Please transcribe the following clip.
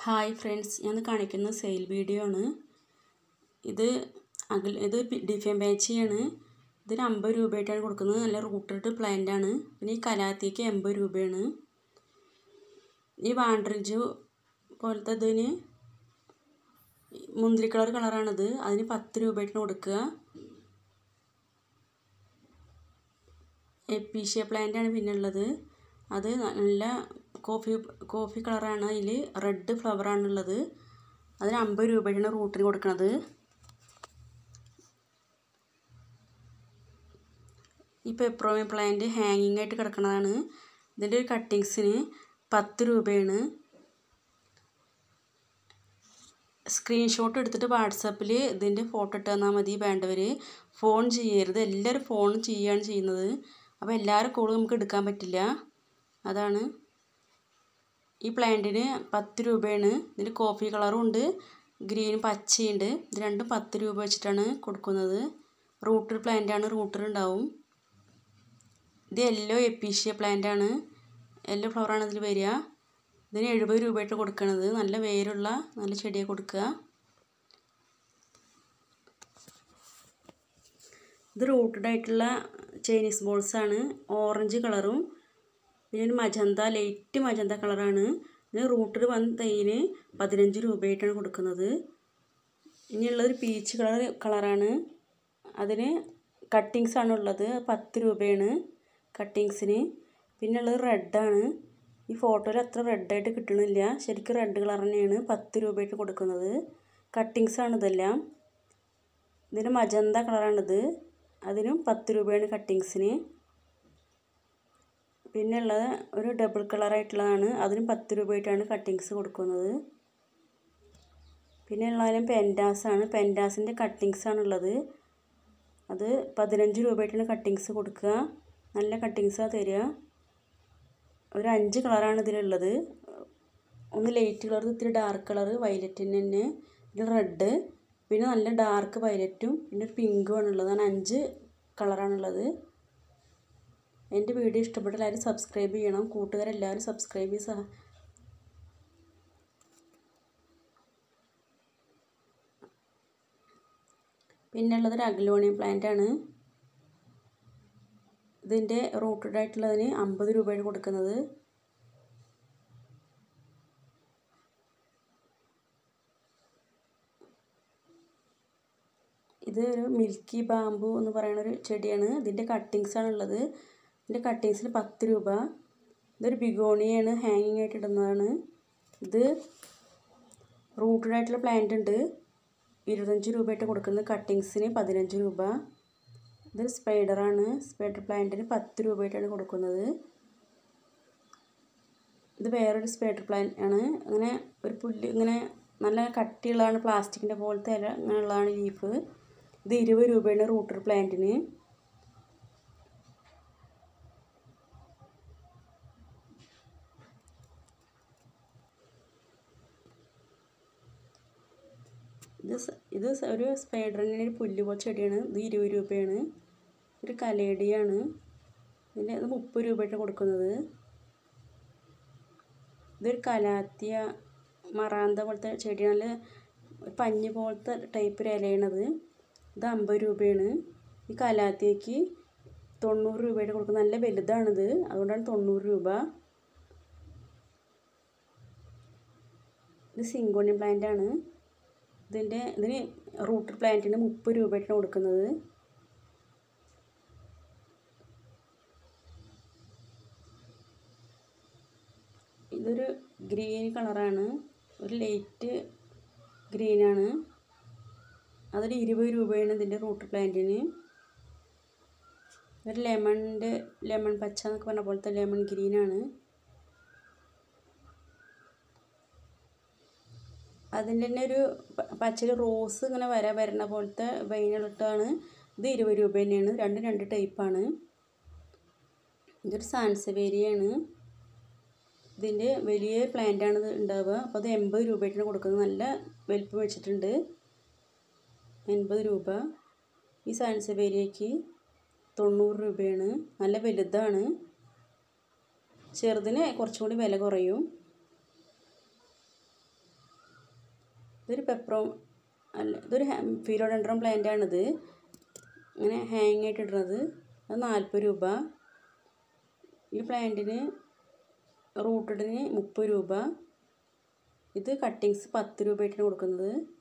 hi friends ഞാൻ കാണിക്കുന്ന sale video ആണ് ഇത് അകൽ ഇത് ഡിഫൈൻ ബാച്ചിയാണ് ഇതിന് അമ്പത് രൂപയായിട്ടാണ് കൊടുക്കുന്നത് നല്ല റൂട്ടഡ് പ്ലാന്റ് ആണ് പിന്നെ ഈ കലാത്തിക്ക് എൺപത് രൂപയാണ് ഈ വാണ്ടറിഞ്ച് പോലത്തെ ഇതിന് മുന്തിരി കളർ കളറാണിത് അതിന് പത്ത് രൂപയായിട്ടാണ് കൊടുക്കുക എപ്പീഷ്യ പ്ലാന്റ് ആണ് പിന്നെ ഉള്ളത് അത് നല്ല കോഫി കോഫി കളറാണ് അതിൽ റെഡ് ഫ്ലവറാണുള്ളത് അതിന് അമ്പത് രൂപയാണ് റൂട്ടിന് കൊടുക്കുന്നത് ഈ പെപ്രോമി പ്ലാന്റ് ഹാങ്ങിങ് ആയിട്ട് കിടക്കുന്നതാണ് ഇതിൻ്റെ ഒരു കട്ടിങ്സിന് പത്ത് രൂപയാണ് സ്ക്രീൻഷോട്ട് എടുത്തിട്ട് വാട്സപ്പിൽ ഇതിൻ്റെ ഫോട്ടോ ഇട്ട് തന്നാൽ മതി വേണ്ടവർ ഫോൺ ചെയ്യരുത് എല്ലാവരും ഫോൺ ചെയ്യുകയാണ് ചെയ്യുന്നത് അപ്പോൾ എല്ലാവരും കോൾ നമുക്ക് എടുക്കാൻ പറ്റില്ല അതാണ് ഈ പ്ലാന്റിന് പത്ത് രൂപയാണ് ഇതിന് കോഫി കളറും ഉണ്ട് ഗ്രീൻ പച്ചയുണ്ട് ഇത് രണ്ടും പത്ത് രൂപ വെച്ചിട്ടാണ് കൊടുക്കുന്നത് റൂട്ടർ പ്ലാന്റാണ് റൂട്ടർ ഉണ്ടാവും ഇത് യെല്ലോ എപ്പീഷ്യ പ്ലാന്റ് ആണ് യെല്ലോ ഫ്ലവറാണ് ഇതിൽ വരിക ഇതിന് എഴുപത് രൂപയായിട്ട് കൊടുക്കണത് നല്ല വേരുള്ള നല്ല ചെടിയെ കൊടുക്കുക ഇത് റൂട്ടഡ് ആയിട്ടുള്ള ചൈനീസ് ബോൾസ് ആണ് ഓറഞ്ച് കളറും പിന്നെ ഒരു മജന്ത ലൈറ്റ് മജന്ത കളറാണ് ഇത് റൂട്ടഡ് വന്ന തൈന് പതിനഞ്ച് രൂപയായിട്ടാണ് കൊടുക്കുന്നത് ഇനിയുള്ളതൊരു പീച്ച് കളർ കളറാണ് അതിന് കട്ടിങ്സ് ആണ് ഉള്ളത് പത്ത് രൂപയാണ് കട്ടിങ്സിന് പിന്നെ ഉള്ളത് റെഡാണ് ഈ ഫോട്ടോയിൽ അത്ര റെഡായിട്ട് കിട്ടണില്ല ശരിക്കും റെഡ് കളർ തന്നെയാണ് പത്ത് രൂപയായിട്ട് കൊടുക്കുന്നത് കട്ടിങ്സ് ആണ് ഇതെല്ലാം ഇതിന് മജന്ത കളറാണിത് അതിനും പത്ത് രൂപയാണ് കട്ടിങ്സിന് പിന്നെ ഉള്ളത് ഒരു ഡബിൾ കളറായിട്ടുള്ളതാണ് അതിനും പത്ത് രൂപയായിട്ടാണ് കട്ടിങ്സ് കൊടുക്കുന്നത് പിന്നെ ഉള്ളതിലും പെൻറ്റാസാണ് പെൻറ്റാസിൻ്റെ കട്ടിങ്സാണ് ഉള്ളത് അത് പതിനഞ്ച് രൂപയായിട്ടാണ് കട്ടിങ്സ് കൊടുക്കുക നല്ല കട്ടിങ്സാണ് തരിക ഒരു അഞ്ച് കളറാണ് ഇതിലുള്ളത് ഒന്ന് ലൈറ്റ് കളർ ഇത്തിരി ഡാർക്ക് കളർ വയലറ്റിന് തന്നെ പിന്നെ റെഡ് പിന്നെ നല്ല ഡാർക്ക് വയലറ്റും പിന്നെ ഒരു പിങ്കുമാണ് ഉള്ളത് അങ്ങനെ അഞ്ച് കളറാണുള്ളത് എൻ്റെ വീഡിയോ ഇഷ്ടപ്പെട്ട എല്ലാവരും സബ്സ്ക്രൈബ് ചെയ്യണം കൂട്ടുകാരെല്ലാവരും സബ്സ്ക്രൈബ് ചെയ്ത് സഹ പിന്നെ ഉള്ളത് ഒരു അഗ്ലോണിയം പ്ലാന്റ് ആണ് ഇതിൻ്റെ റൂട്ടഡ് ആയിട്ടുള്ളതിന് അമ്പത് രൂപയാണ് കൊടുക്കുന്നത് ഇത് ഒരു മിൽക്കി ബാമ്പു എന്ന് പറയുന്ന ഒരു ചെടിയാണ് ഇതിൻ്റെ കട്ടിങ്സ് ആണ് ഉള്ളത് ഇതിൻ്റെ കട്ടിങ്സിന് പത്ത് രൂപ ഇതൊരു ബിഗോണിയാണ് ഹാങ്ങിങ് ആയിട്ട് ഇടുന്നതാണ് ഇത് റൂട്ടഡ് ആയിട്ടുള്ള പ്ലാന്റ് ഉണ്ട് ഇരുപത്തഞ്ച് രൂപയായിട്ട് കൊടുക്കുന്നത് കട്ടിങ്സിന് പതിനഞ്ച് രൂപ ഇത് സ്പൈഡറാണ് സ്പൈഡർ പ്ലാന്റിന് പത്ത് രൂപയായിട്ടാണ് കൊടുക്കുന്നത് ഇത് വേറൊരു സ്പൈഡർ പ്ലാന്റ് ആണ് അങ്ങനെ ഒരു പുല്ല് ഇങ്ങനെ നല്ല കട്ടിയുള്ളതാണ് പ്ലാസ്റ്റിക്കിൻ്റെ പോലത്തെ ഇല അങ്ങനെയുള്ളതാണ് ലീഫ് ഇത് ഇരുപത് രൂപയാണ് റൂട്ടർ പ്ലാന്റിന് ഇത് ഇത് ഒരു സ്പൈഡറിൻ്റെ ഒരു പുല്ല് പോലെ ചെടിയാണ് ഇത് ഇരുപത് രൂപയാണ് ഒരു കലേഡിയാണ് ഇതിൻ്റെ ഇത് മുപ്പത് രൂപയായിട്ട് കൊടുക്കുന്നത് ഇതൊരു കലാത്തിയ മറാന്ത പോലത്തെ ചെടിയാണ് നല്ല പഞ്ഞ് പോലത്തെ ടൈപ്പ് ഒരു ഇലയാണത് ഇത് അമ്പത് രൂപയാണ് ഈ കലാത്തിയക്ക് തൊണ്ണൂറ് രൂപയായിട്ട് കൊടുക്കുന്നത് നല്ല വലുതാണിത് അതുകൊണ്ടാണ് തൊണ്ണൂറ് രൂപ ഇത് സിങ്കോണിയം പ്ലാന്റ് ആണ് ഇതിൻ്റെ ഇതിന് റൂട്ടർ പ്ലാന്റിന് മുപ്പത് രൂപയായിട്ടാണ് കൊടുക്കുന്നത് ഇതൊരു ഗ്രീൻ കളറാണ് ഒരു ലൈറ്റ് ഗ്രീനാണ് അതൊരു ഇരുപത് രൂപയാണ് ഇതിൻ്റെ റൂട്ടർ പ്ലാന്റിന് ഒരു ലെമണിൻ്റെ ലെമൺ പച്ച എന്നൊക്കെ പറഞ്ഞ പോലത്തെ ലെമൺ ഗ്രീനാണ് അതിൻ്റെ തന്നെ ഒരു പച്ചയിൽ റോസ് ഇങ്ങനെ വര വരണ പോലത്തെ വൈനിലിട്ടാണ് ഇത് ഇരുപത് രൂപ തന്നെയാണ് രണ്ട് രണ്ട് ടൈപ്പാണ് ഇതൊരു സാൻസവേരിയാണ് ഇതിൻ്റെ വലിയ പ്ലാന്റാണ് ഇത് ഉണ്ടാവുക അപ്പോൾ അത് എൺപത് രൂപയായിട്ടാണ് കൊടുക്കുന്നത് നല്ല വലിപ്പം വെച്ചിട്ടുണ്ട് എൺപത് രൂപ ഈ സാൻസവേരിയയ്ക്ക് തൊണ്ണൂറ് രൂപയാണ് നല്ല വലുതാണ് ചെറുതിന് കുറച്ചും കൂടി വില കുറയും ഇതൊരു പെപ്രോ അല്ല ഇതൊരു ഫിലോഡൻഡ്രം പ്ലാന്റ് ആണിത് ഇങ്ങനെ ഹാങ് ആയിട്ട് ഇടുന്നത് അത് നാൽപ്പത് രൂപ ഈ പ്ലാന്റിന് റൂട്ടഡിന് മുപ്പത് രൂപ ഇത് കട്ടിങ്സ് പത്ത് രൂപയായിട്ടാണ് കൊടുക്കുന്നത്